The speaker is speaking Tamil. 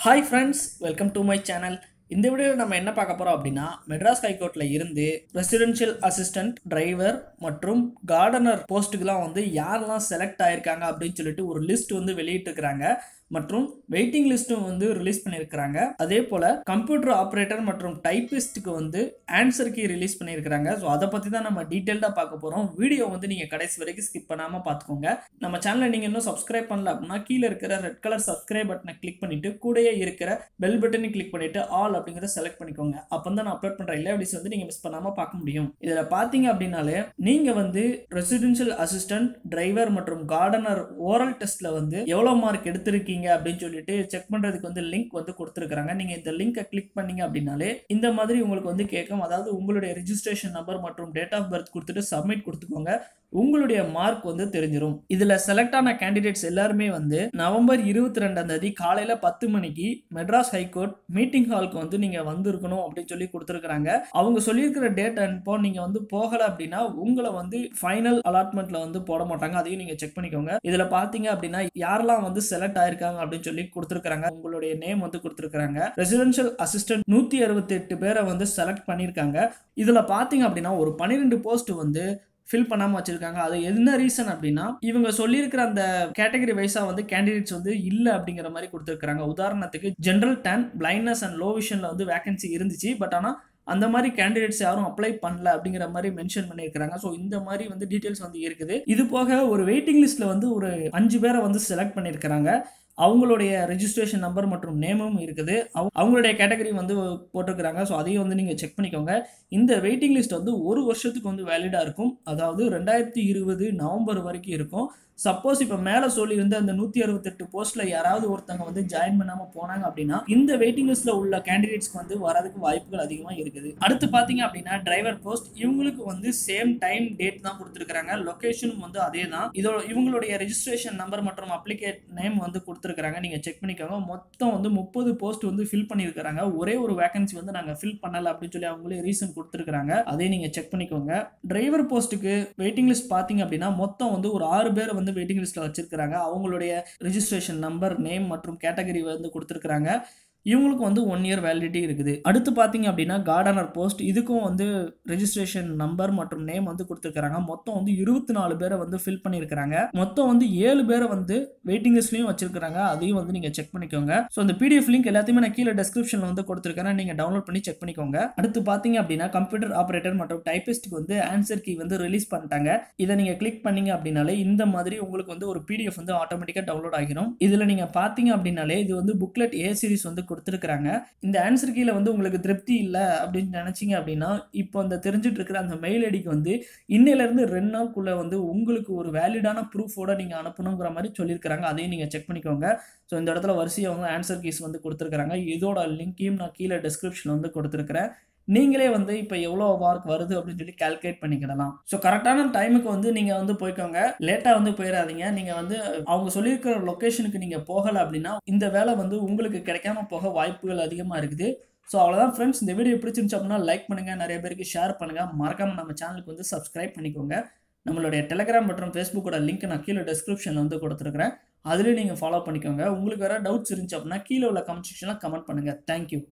hi friends welcome to my channel இந்த வீடியோவில் நம்ம என்ன பார்க்க போகிறோம் அப்படின்னா மெட்ராஸ் ஹைகோர்ட்டில் இருந்து ரெசிடென்ஷியல் அசிஸ்டன்ட் டிரைவர் மற்றும் கார்டனர் போஸ்ட்டுக்கெலாம் வந்து யாரெல்லாம் செலக்ட் ஆயிருக்காங்க அப்படின்னு சொல்லிட்டு ஒரு லிஸ்ட் வந்து வெளியிட்டிருக்கிறாங்க மற்றும் வெயிட்டிங் லிஸ்ட்டும் வந்து ரிலீஸ் பண்ணியிருக்கிறாங்க அதே போல் கம்ப்யூட்டர் ஆப்ரேட்டர் மற்றும் டைப்பிஸ்ட்டுக்கு வந்து ஆன்சர் கீ ரிலீஸ் பண்ணியிருக்கிறாங்க ஸோ அதை பற்றி தான் நம்ம டீட்டெயில்டாக பார்க்க போகிறோம் வீடியோ வந்து நீங்கள் கடைசி வரைக்கும் ஸ்கிப் பண்ணாமல் பார்த்துக்கோங்க நம்ம சேனலை நீங்கள் இன்னும் சப்ஸ்கிரைப் பண்ணல அப்படின்னா கீழே இருக்கிற ரெட் கலர் சப்ஸ்கிரைப் பட்டனை கிளிக் பண்ணிட்டு கூடயே இருக்கிற பெல் பட்டனை கிளிக் பண்ணிட்டு ஆல் அப்படிங்கிறத செலக்ட் பண்ணிக்கோங்க அப்போ தான் நான் அப்லோட் பண்ணுற எல்லா வீடியோஸ் வந்து நீங்கள் மிஸ் பண்ணாமல் பார்க்க முடியும் இதில் பார்த்தீங்க அப்படின்னாலே நீங்கள் வந்து ரெசிடென்ஷியல் அசிஸ்டன்ட் டிரைவர் மற்றும் கார்டனர் ஓரல் டெஸ்ட்டில் வந்து எவ்வளோ மார்க் எடுத்திருக்கீங்க அப்படின்னு சொல்லிட்டு செக் பண்ணுறதுக்கு வந்து லிங்க் வந்து கொடுத்துருக்காங்க நீங்கள் இந்த லிங்கை கிளிக் பண்ணீங்க அப்படின்னாலே இந்த மாதிரி உங்களுக்கு வந்து கேட்கும் அதாவது உங்களுடைய ரிஜிஸ்ட்ரேஷன் நம்பர் மற்றும் டேட் ஆஃப் பர்த் கொடுத்துட்டு சப்மிட் கொடுத்துக்கோங்க உங்களுடைய மார்க் வந்து தெரிஞ்சிடும் இதுல செலக்ட் ஆன கேண்டிடேட்ஸ் எல்லாருமே வந்து நவம்பர் இருபத்தி ரெண்டாம் தேதி காலையில பத்து மணிக்கு மெட்ராஸ் ஹைகோர்ட் மீட்டிங் ஹாலுக்கு வந்து நீங்க வந்திருக்கணும் அப்படின்னு சொல்லி கொடுத்துருக்காங்க அவங்க சொல்லியிருக்கிற டேட் அனுப்போ நீங்க வந்து போகல அப்படின்னா உங்களை வந்து ஃபைனல் அலாட்மெண்ட்ல வந்து போட மாட்டாங்க அதையும் நீங்க செக் பண்ணிக்கோங்க இதுல பாத்தீங்க அப்படின்னா யாரெல்லாம் வந்து செலக்ட் ஆயிருக்காங்க அப்படின்னு சொல்லி கொடுத்துருக்காங்க உங்களுடைய நேம் வந்து கொடுத்துருக்காங்க ரெசிடென்ஷியல் அசிஸ்டன்ட் நூத்தி அறுபத்தி எட்டு பேரை வந்து செலக்ட் பண்ணியிருக்காங்க இதுல பாத்தீங்க அப்படின்னா ஒரு பன்னிரெண்டு போஸ்ட் வந்து ஃபில் பண்ணாமல் வச்சுருக்காங்க அது என்ன ரீசன் அப்படின்னா இவங்க சொல்லியிருக்கிற அந்த கேட்டகரி வைஸாக வந்து கேண்டிடேட்ஸ் வந்து இல்லை அப்படிங்கிற மாதிரி கொடுத்துருக்காங்க உதாரணத்துக்கு ஜென்ரல் டேன் பிளைண்ட்னஸ் அண்ட் லோ விஷனில் வந்து வேகன்சி இருந்துச்சு பட் ஆனால் அந்த மாதிரி கேண்டிடேட்ஸ் யாரும் அப்ளை பண்ணல அப்படிங்கிற மாதிரி மென்ஷன் பண்ணியிருக்காங்க ஸோ இந்த மாதிரி வந்து டீட்டெயில்ஸ் வந்து இருக்குது இது போக ஒரு வெயிட்டிங் லிஸ்ட்டில் வந்து ஒரு அஞ்சு பேரை வந்து செலக்ட் பண்ணியிருக்கிறாங்க அவங்களுடைய ரெஜிஸ்ட்ரேஷன் நம்பர் மற்றும் நேமும் இருக்குது அவங்களுடைய கேட்டகரி வந்து போட்டிருக்கிறாங்க ஸோ அதையும் வந்து நீங்கள் செக் பண்ணிக்கோங்க இந்த வெயிட்டிங் லிஸ்ட் வந்து ஒரு வருஷத்துக்கு வந்து வேலிடாக இருக்கும் அதாவது ரெண்டாயிரத்தி இருபது நவம்பர் வரைக்கும் இருக்கும் சப்போஸ் இப்போ மேலே சொல்லியிருந்த அந்த நூற்றி அறுபத்தெட்டு போஸ்ட்டில் யாராவது ஒருத்தவங்க வந்து ஜாயின் பண்ணாமல் போனாங்க அப்படின்னா இந்த வெயிட்டிங் லிஸ்ட்டில் உள்ள கேண்டிடேட்ஸ்க்கு வந்து வரதுக்கு வாய்ப்புகள் அதிகமாக இருக்குது அடுத்து பார்த்தீங்க அப்படின்னா டிரைவர் போஸ்ட் இவங்களுக்கு வந்து சேம் டைம் டேட் தான் கொடுத்துருக்காங்க லொக்கேஷனும் வந்து அதே தான் இதோ இவங்களுடைய ரெஜிஸ்ட்ரேஷன் நம்பர் மற்றும் அப்ளிகேட் நேம் வந்து கொடுத்துருக்காங்க நீங்கள் செக் பண்ணிக்கோங்க மொத்தம் வந்து முப்பது போஸ்ட் வந்து ஃபில் பண்ணியிருக்காங்க ஒரே ஒரு வேகன்சி வந்து நாங்கள் ஃபில் பண்ணலை அப்படின்னு சொல்லி அவங்களே ரீசன் கொடுத்துருக்காங்க அதையும் நீங்கள் செக் பண்ணிக்கோங்க டிரைவர் போஸ்ட்டுக்கு வெயிட்டிங் லிஸ்ட் பார்த்தீங்க அப்படின்னா மொத்தம் வந்து ஒரு ஆறு பேர் வந்து வெயிட்டிங் லிஸ்ட்டில் வச்சிருக்காங்க அவங்களுடைய ரிஜிஸ்ட்ரேஷன் நம்பர் நேம் மற்றும் கேட்டகரி வந்து கொடுத்துருக்காங்க இவங்களுக்கு வந்து ஒன் இயர் வேலிடிட்டி இருக்குது அடுத்து பார்த்தீங்க அப்படின்னா கார்டனர் போஸ்ட் இதுக்கும் வந்து ரெஜிஸ்ட்ரேஷன் நம்பர் மற்றும் நேம் வந்து கொடுத்துருக்காங்க மொத்தம் வந்து இருபத்தி நாலு பேரை வந்து ஃபில் பண்ணியிருக்காங்க மொத்தம் வந்து ஏழு பேரை வந்து வெயிட்டிங் லிஸ்ட்லையும் வச்சிருக்காங்க அதையும் வந்து நீங்கள் செக் பண்ணிக்கோங்க ஸோ இந்த பிடிஎஃப் லிங்க் எல்லாத்தையுமே நான் கீழே டெஸ்கிரிப்ஷனில் வந்து கொடுத்துருக்கேன் நீங்கள் டவுன்லோட் பண்ணி செக் பண்ணிக்கோங்க அடுத்து பார்த்தீங்க அப்படின்னா கம்ப்யூட்டர் ஆப்ரேட்டர் மற்றும் டைபிஸ்ட்டுக்கு வந்து ஆன்சர் கீ வந்து ரிலீஸ் பண்ணிட்டாங்க இதை நீங்கள் கிளிக் பண்ணீங்க அப்படின்னாலே இந்த மாதிரி உங்களுக்கு வந்து ஒரு பிடிஎஃப் வந்து ஆட்டோமேட்டிக்காக டவுன்லோட் ஆகிரும் இதில் நீங்கள் பார்த்தீங்க அப்படின்னாலே இது வந்து புக்லெட் ஏ சீரிஸ் வந்து கொடுத்துருக்காங்க இந்த ஆன்சர் கீழே வந்து உங்களுக்கு திருப்தி இல்லை அப்படின்னு நினச்சிங்க அப்படின்னா இப்போ அந்த தெரிஞ்சுட்டு இருக்கிற அந்த மெயில் ஐடிக்கு வந்து இன்னையிலேருந்து ரெண்டு நாளுக்குள்ளே வந்து உங்களுக்கு ஒரு வேலிடான ப்ரூஃபோட நீங்கள் அனுப்பணுங்கிற மாதிரி சொல்லியிருக்கிறாங்க அதையும் நீங்கள் செக் பண்ணிக்கோங்க ஸோ இந்த இடத்துல வரிசையாக வந்து ஆன்சர் கீஸ் வந்து கொடுத்துருக்காங்க இதோட லிங்கையும் நான் கீழே டிஸ்கிரிப்ஷனில் வந்து கொடுத்துருக்கிறேன் நீங்களே வந்து இப்போ எவ்வளோ மார்க் வருது அப்படின்னு சொல்லி கால்குலேட் பண்ணிக்கிடலாம் ஸோ கரெக்டான டைமுக்கு வந்து நீங்கள் வந்து போய்க்கோங்க லேட்டாக வந்து போயிடாதீங்க நீங்கள் வந்து அவங்க சொல்லியிருக்கிற லொக்கேஷனுக்கு நீங்கள் போகலை அப்படின்னா இந்த வேலை வந்து உங்களுக்கு கிடைக்காம போக வாய்ப்புகள் அதிகமாக இருக்குது ஸோ அவ்வளோதான் ஃப்ரெண்ட்ஸ் இந்த வீடியோ பிடிச்சிருந்துச்சு அப்படின்னா லைக் பண்ணுங்கள் நிறைய பேருக்கு ஷேர் பண்ணுங்கள் மறக்காமல் நம்ம சேனலுக்கு வந்து சப்ஸ்கிரைப் பண்ணிக்கோங்க நம்மளுடைய டெலிகிராம் மற்றும் ஃபேஸ்புக்கோட லிங்க் நான் கீழே டிஸ்கிரிப்ஷனில் வந்து கொடுத்துருக்கிறேன் அதுலேயும் நீங்கள் ஃபாலோ பண்ணிக்கோங்க உங்களுக்கு வேறு டவுட்ஸ் இருந்துச்சு அப்படின்னா கீழே உள்ள கமெண்ட் செக்ஷனில் கமெண்ட் பண்ணுங்கள் தேங்க்யூ